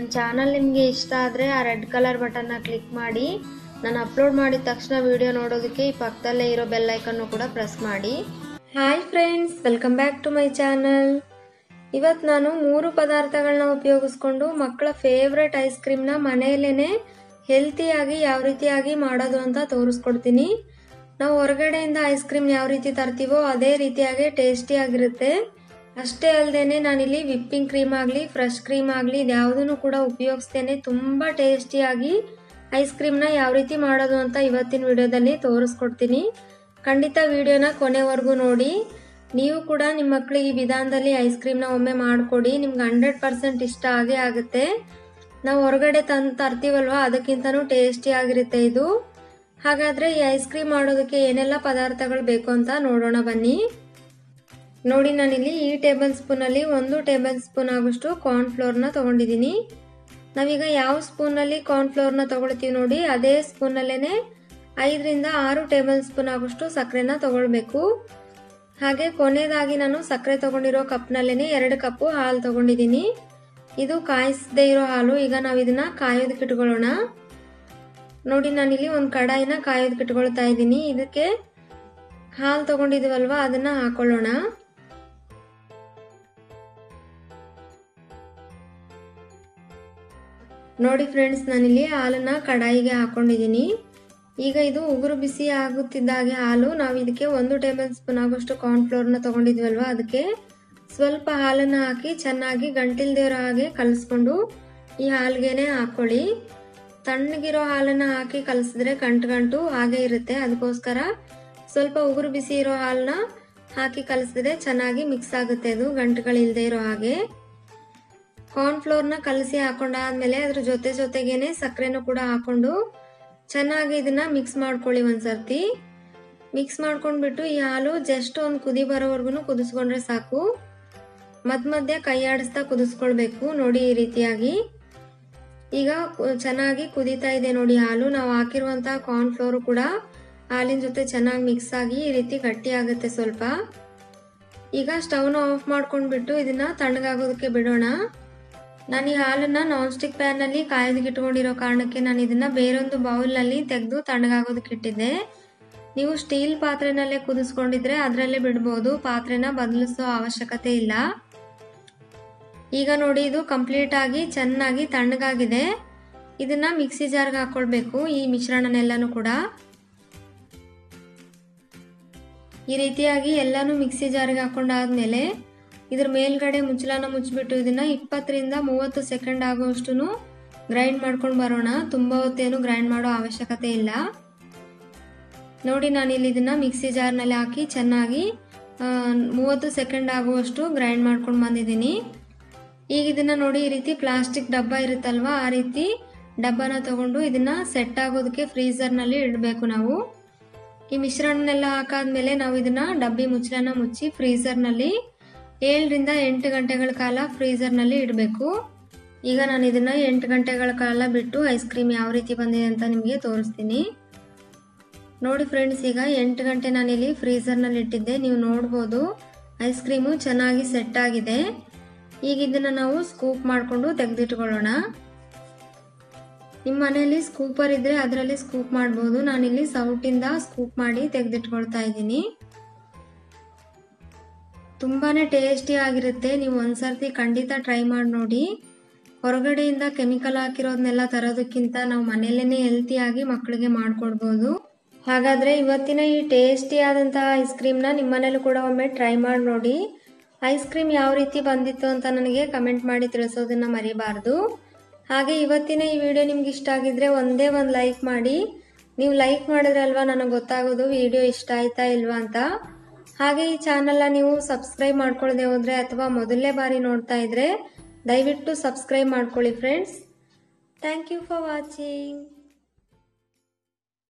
ನನ್ನ ಚಾನಲ್ ನಿಮಗೆ ಇಷ್ಟ ಆದರೆ ಆ ರೆಡ್ ಕಲರ್ ಬಟನ್ನ ಕ್ಲಿಕ್ ಮಾಡಿ ನಾನು ಅಪ್ಲೋಡ್ ಮಾಡಿದ ತಕ್ಷಣ ವಿಡಿಯೋ ನೋಡೋದಕ್ಕೆ ಈ ಪಕ್ಕದಲ್ಲೇ ಇರೋ ಬೆಲ್ ಐಕನ್ನು ಕೂಡ ಪ್ರೆಸ್ ಮಾಡಿ hi friends welcome back to my channel ಇವತ್ತು ನಾನು ಮೂರು ಪದಾರ್ಥಗಳನ್ನ ಉಪಯೋಗಿಸ್ಕೊಂಡು ಮಕ್ಕಳ ಫೇವ್ರೆಟ್ ಐಸ್ ಕ್ರೀಮ್ನ ಮನೆಯಲ್ಲೇ ಹೆಲ್ತಿಯಾಗಿ ಯಾವ ರೀತಿಯಾಗಿ ಮಾಡೋದು ಅಂತ ತೋರಿಸ್ಕೊಡ್ತೀನಿ ನಾವು ಹೊರಗಡೆಯಿಂದ ಐಸ್ ಕ್ರೀಮ್ ಯಾವ ರೀತಿ ತರ್ತೀವೋ ಅದೇ ರೀತಿಯಾಗಿ ಟೇಸ್ಟಿಯಾಗಿರುತ್ತೆ ಅಷ್ಟೇ ಅಲ್ಲದೆ ನಾನಿಲ್ಲಿ ವಿಪ್ಪಿಂಗ್ ಕ್ರೀಮ್ ಆಗಲಿ ಫ್ರೆಶ್ ಕ್ರೀಮ್ ಆಗಲಿ ಇದ್ಯಾವುದನ್ನು ಕೂಡ ಉಪಯೋಗಿಸ್ತೇನೆ ತುಂಬ ಟೇಸ್ಟಿಯಾಗಿ ಐಸ್ ಕ್ರೀಮ್ನ ಯಾವ ರೀತಿ ಮಾಡೋದು ಅಂತ ಇವತ್ತಿನ ವಿಡಿಯೋದಲ್ಲಿ ತೋರಿಸ್ಕೊಡ್ತೀನಿ ಖಂಡಿತ ವಿಡಿಯೋನ ಕೊನೆವರೆಗೂ ನೋಡಿ ನೀವು ಕೂಡ ನಿಮ್ಮ ಮಕ್ಕಳಿಗೆ ಈ ವಿಧಾನದಲ್ಲಿ ಐಸ್ ಕ್ರೀಮ್ನ ಒಮ್ಮೆ ಮಾಡಿಕೊಡಿ ನಿಮ್ಗೆ ಹಂಡ್ರೆಡ್ ಪರ್ಸೆಂಟ್ ಇಷ್ಟ ಆಗೇ ಆಗುತ್ತೆ ನಾವು ಹೊರಗಡೆ ತಂದು ತರ್ತೀವಲ್ವ ಅದಕ್ಕಿಂತನೂ ಟೇಸ್ಟಿ ಆಗಿರುತ್ತೆ ಇದು ಹಾಗಾದ್ರೆ ಈ ಐಸ್ ಕ್ರೀಮ್ ಮಾಡೋದಕ್ಕೆ ಏನೆಲ್ಲ ಪದಾರ್ಥಗಳು ಬೇಕು ಅಂತ ನೋಡೋಣ ಬನ್ನಿ ನೋಡಿ ನಾನಿಲ್ಲಿ ಈ ಟೇಬಲ್ ಸ್ಪೂನಲ್ಲಿ ಒಂದು ಟೇಬಲ್ ಸ್ಪೂನ್ ಆಗುಷ್ಟು ಕಾರ್ನ್ ಫ್ಲೋರ್ನ ತಗೊಂಡಿದ್ದೀನಿ ನಾವೀಗ ಯಾವ ಸ್ಪೂನಲ್ಲಿ ಕಾರ್ನ್ ಫ್ಲೋರ್ನ ತಗೊಳ್ತೀವಿ ನೋಡಿ ಅದೇ ಸ್ಪೂನಲ್ಲೇ ಐದರಿಂದ ಆರು ಟೇಬಲ್ ಸ್ಪೂನ್ ಆಗುಷ್ಟು ಸಕ್ಕರೆನ ತಗೊಳ್ಬೇಕು ಹಾಗೆ ಕೊನೆಯದಾಗಿ ನಾನು ಸಕ್ಕರೆ ತಗೊಂಡಿರೋ ಕಪ್ನಲ್ಲೇ ಎರಡು ಕಪ್ಪು ಹಾಲು ತಗೊಂಡಿದ್ದೀನಿ ಇದು ಕಾಯಿಸದೇ ಇರೋ ಹಾಲು ಈಗ ನಾವು ಇದನ್ನ ಕಾಯೋದಕ್ಕೆ ಇಟ್ಕೊಳ್ಳೋಣ ನೋಡಿ ನಾನಿಲ್ಲಿ ಒಂದು ಕಡಾಯಿನ ಕಾಯೋದಕ್ಕೆ ಇಟ್ಕೊಳ್ತಾ ಇದ್ದೀನಿ ಇದಕ್ಕೆ ಹಾಲು ತಗೊಂಡಿದ್ದೀವಲ್ವಾ ಅದನ್ನ ಹಾಕೊಳ್ಳೋಣ ನೋಡಿ ಫ್ರೆಂಡ್ಸ್ ನಾನಿಲ್ಲಿ ಹಾಲನ್ನ ಕಡಾಯಿಗೆ ಹಾಕೊಂಡಿದ್ದೀನಿ ಈಗ ಇದು ಉಗುರು ಬಿಸಿ ಆಗುತ್ತಿದ್ದಾಗೆ ಹಾಲು ನಾವು ಇದಕ್ಕೆ ಒಂದು ಟೇಬಲ್ ಸ್ಪೂನ್ ಆಗುವಷ್ಟು ಕಾರ್ನ್ ಫ್ಲೋರ್ನ ತಗೊಂಡಿದ್ವಲ್ವಾ ಅದಕ್ಕೆ ಸ್ವಲ್ಪ ಹಾಲನ್ನು ಹಾಕಿ ಚೆನ್ನಾಗಿ ಗಂಟಿಲ್ದಿರೋ ಹಾಗೆ ಕಲಿಸ್ಕೊಂಡು ಈ ಹಾಲ್ಗೆನೆ ಹಾಕೊಳ್ಳಿ ತಣ್ಣಗಿರೋ ಹಾಲನ್ನು ಹಾಕಿ ಕಲಿಸಿದ್ರೆ ಗಂಟು ಗಂಟು ಹಾಗೆ ಇರುತ್ತೆ ಅದಕ್ಕೋಸ್ಕರ ಸ್ವಲ್ಪ ಉಗುರು ಬಿಸಿ ಇರೋ ಹಾಲನ್ನ ಹಾಕಿ ಕಲಿಸಿದ್ರೆ ಚೆನ್ನಾಗಿ ಮಿಕ್ಸ್ ಆಗುತ್ತೆ ಅದು ಗಂಟುಗಳಿಲ್ದೇ ಇರೋ ಹಾಗೆ ಕಾರ್ನ್ ಫ್ಲೋರ್ನ ಕಲಸಿ ಹಾಕೊಂಡಾದ್ಮೇಲೆ ಅದ್ರ ಜೊತೆ ಜೊತೆಗೇನೆ ಸಕ್ಕರೆನೂ ಕೂಡ ಹಾಕೊಂಡು ಚೆನ್ನಾಗಿ ಇದನ್ನ ಮಿಕ್ಸ್ ಮಾಡ್ಕೊಳ್ಳಿ ಒಂದ್ಸರ್ತಿ ಮಿಕ್ಸ್ ಮಾಡ್ಕೊಂಡ್ಬಿಟ್ಟು ಈ ಹಾಲು ಜಸ್ಟ್ ಒಂದು ಕುದಿ ಬರೋವರೆಗೂ ಕುದಿಸ್ಕೊಂಡ್ರೆ ಸಾಕು ಮಧ್ಯ ಮಧ್ಯೆ ಕೈ ಆಡಿಸ್ತಾ ಕುದಿಸ್ಕೊಳ್ಬೇಕು ನೋಡಿ ಈ ರೀತಿಯಾಗಿ ಈಗ ಚೆನ್ನಾಗಿ ಕುದೀತಾ ಇದೆ ನೋಡಿ ಹಾಲು ನಾವು ಹಾಕಿರುವಂತಹ ಕಾರ್ನ್ ಫ್ಲೋರ್ ಕೂಡ ಹಾಲಿನ ಜೊತೆ ಚೆನ್ನಾಗಿ ಮಿಕ್ಸ್ ಆಗಿ ಈ ರೀತಿ ಗಟ್ಟಿ ಆಗುತ್ತೆ ಸ್ವಲ್ಪ ಈಗ ಸ್ಟವ್ನ ಆಫ್ ಮಾಡ್ಕೊಂಡ್ಬಿಟ್ಟು ಇದನ್ನ ತಣ್ಣಗಾಗೋದಕ್ಕೆ ಬಿಡೋಣ ನಾನು ಈ ಹಾಲನ್ನ ನಾನ್ ಸ್ಟಿಕ್ ಪ್ಯಾನ್ ನಲ್ಲಿ ಕಾಯ್ದಕ್ಕೆ ಇಟ್ಕೊಂಡಿರೋ ಕಾರಣಕ್ಕೆ ನಾನು ಇದನ್ನ ಬೇರೊಂದು ಬೌಲ್ ನಲ್ಲಿ ತೆಗೆದು ತಣ್ಣಗಾಗೋದಕ್ಕೆ ಇಟ್ಟಿದ್ದೆ ನೀವು ಸ್ಟೀಲ್ ಪಾತ್ರೆನಲ್ಲೇ ಕುದಿಸ್ಕೊಂಡಿದ್ರೆ ಅದರಲ್ಲೇ ಬಿಡ್ಬೋದು ಪಾತ್ರೆನ ಬದಲಿಸೋ ಅವಶ್ಯಕತೆ ಇಲ್ಲ ಈಗ ನೋಡಿ ಇದು ಕಂಪ್ಲೀಟ್ ಆಗಿ ಚೆನ್ನಾಗಿ ತಣ್ಣಗಾಗಿದೆ ಇದನ್ನ ಮಿಕ್ಸಿ ಜಾರ್ಗೆ ಹಾಕೊಳ್ಬೇಕು ಈ ಮಿಶ್ರಣನೆಲ್ಲನೂ ಕೂಡ ಈ ರೀತಿಯಾಗಿ ಎಲ್ಲಾನು ಮಿಕ್ಸಿ ಜಾರ್ಗೆ ಹಾಕೊಂಡಾದ್ಮೇಲೆ ಇದ್ರ ಮೇಲ್ಗಡೆ ಮುಚ್ಚಳನ ಮುಚ್ಚಿಬಿಟ್ಟು ಇದನ್ನ ಇಪ್ಪತ್ತರಿಂದ ಮೂವತ್ತು ಸೆಕೆಂಡ್ ಆಗುವಷ್ಟು ಗ್ರೈಂಡ್ ಮಾಡ್ಕೊಂಡು ಬರೋಣ ತುಂಬಾ ಹೊತ್ತೇನು ಗ್ರೈಂಡ್ ಮಾಡೋ ಅವಶ್ಯಕತೆ ಇಲ್ಲ ನೋಡಿ ನಾನು ಇಲ್ಲಿ ಇದನ್ನ ಮಿಕ್ಸಿ ಜಾರ್ನಲ್ಲಿ ಹಾಕಿ ಚೆನ್ನಾಗಿ ಮೂವತ್ತು ಸೆಕೆಂಡ್ ಆಗುವಷ್ಟು ಗ್ರೈಂಡ್ ಮಾಡ್ಕೊಂಡು ಬಂದಿದ್ದೀನಿ ಈಗ ಇದನ್ನ ನೋಡಿ ಈ ರೀತಿ ಪ್ಲಾಸ್ಟಿಕ್ ಡಬ್ಬ ಇರುತ್ತಲ್ವಾ ಆ ರೀತಿ ಡಬ್ಬನ ತಗೊಂಡು ಇದನ್ನ ಸೆಟ್ ಆಗೋದಕ್ಕೆ ಫ್ರೀಸರ್ನಲ್ಲಿ ಇಡಬೇಕು ನಾವು ಈ ಮಿಶ್ರಣನೆಲ್ಲ ಹಾಕಾದ್ಮೇಲೆ ನಾವು ಇದನ್ನ ಡಬ್ಬಿ ಮುಚ್ಚಳನ ಮುಚ್ಚಿ ಫ್ರೀಸರ್ನಲ್ಲಿ ಏಳರಿಂದ ಎಂಟು ಗಂಟೆಗಳ ಕಾಲ ಫ್ರೀಸರ್ನಲ್ಲಿ ಇಡಬೇಕು ಈಗ ನಾನು ಇದನ್ನ ಎಂಟು ಗಂಟೆಗಳ ಕಾಲ ಬಿಟ್ಟು ಐಸ್ ಕ್ರೀಮ್ ಯಾವ ರೀತಿ ಬಂದಿದೆ ಅಂತ ನಿಮಗೆ ತೋರಿಸ್ತೀನಿ ನೋಡಿ ಫ್ರೆಂಡ್ಸ್ ಈಗ ಎಂಟು ಗಂಟೆ ನಾನಿಲ್ಲಿ ಫ್ರೀಸರ್ನಲ್ಲಿ ಇಟ್ಟಿದ್ದೆ ನೀವು ನೋಡ್ಬೋದು ಐಸ್ ಕ್ರೀಮು ಚೆನ್ನಾಗಿ ಸೆಟ್ ಆಗಿದೆ ಈಗ ಇದನ್ನ ನಾವು ಸ್ಕೂಪ್ ಮಾಡಿಕೊಂಡು ತೆಗೆದಿಟ್ಕೊಳ್ಳೋಣ ನಿಮ್ಮ ಮನೆಯಲ್ಲಿ ಸ್ಕೂಪರ್ ಇದ್ರೆ ಅದರಲ್ಲಿ ಸ್ಕೂಪ್ ಮಾಡ್ಬೋದು ನಾನಿಲ್ಲಿ ಸೌಟಿಂದ ಸ್ಕೂಪ್ ಮಾಡಿ ತೆಗೆದಿಟ್ಕೊಳ್ತಾ ಇದ್ದೀನಿ ತುಂಬಾನೇ ಟೇಸ್ಟಿ ಆಗಿರುತ್ತೆ ನೀವು ಒಂದ್ಸರ್ತಿ ಖಂಡಿತ ಟ್ರೈ ಮಾಡಿ ನೋಡಿ ಹೊರಗಡೆಯಿಂದ ಕೆಮಿಕಲ್ ಹಾಕಿರೋದನ್ನೆಲ್ಲ ತರೋದಕ್ಕಿಂತ ನಾವು ಮನೆಯಲ್ಲೇ ಹೆಲ್ತಿಯಾಗಿ ಮಕ್ಕಳಿಗೆ ಮಾಡ್ಕೊಡ್ಬೋದು ಹಾಗಾದ್ರೆ ಇವತ್ತಿನ ಈ ಟೇಸ್ಟಿ ಆದಂತಹ ಐಸ್ ಕ್ರೀಮ್ನ ನಿಮ್ಮ ಮನೇಲೂ ಕೂಡ ಒಮ್ಮೆ ಟ್ರೈ ಮಾಡಿ ನೋಡಿ ಐಸ್ ಕ್ರೀಮ್ ಯಾವ ರೀತಿ ಬಂದಿತ್ತು ಅಂತ ನನಗೆ ಕಮೆಂಟ್ ಮಾಡಿ ತಿಳಿಸೋದನ್ನ ಮರಿಬಾರ್ದು ಹಾಗೆ ಇವತ್ತಿನ ಈ ವಿಡಿಯೋ ನಿಮ್ಗೆ ಇಷ್ಟ ಆಗಿದ್ರೆ ಒಂದೇ ಒಂದು ಲೈಕ್ ಮಾಡಿ ನೀವು ಲೈಕ್ ಮಾಡಿದ್ರಲ್ವಾ ನನಗೆ ಗೊತ್ತಾಗೋದು ವಿಡಿಯೋ ಇಷ್ಟ ಆಯ್ತಾ ಇಲ್ವಾ ಅಂತ ಹಾಗೆ ಈ ಚಾನಲ್ನ ನೀವು ಸಬ್ಸ್ಕ್ರೈಬ್ ಮಾಡ್ಕೊಳ್ಳದೆ ಹೋದ್ರೆ ಅಥವಾ ಮೊದಲನೇ ಬಾರಿ ನೋಡ್ತಾ ಇದ್ರೆ ದಯವಿಟ್ಟು ಸಬ್ಸ್ಕ್ರೈಬ್ ಮಾಡ್ಕೊಳ್ಳಿ friends thank you for watching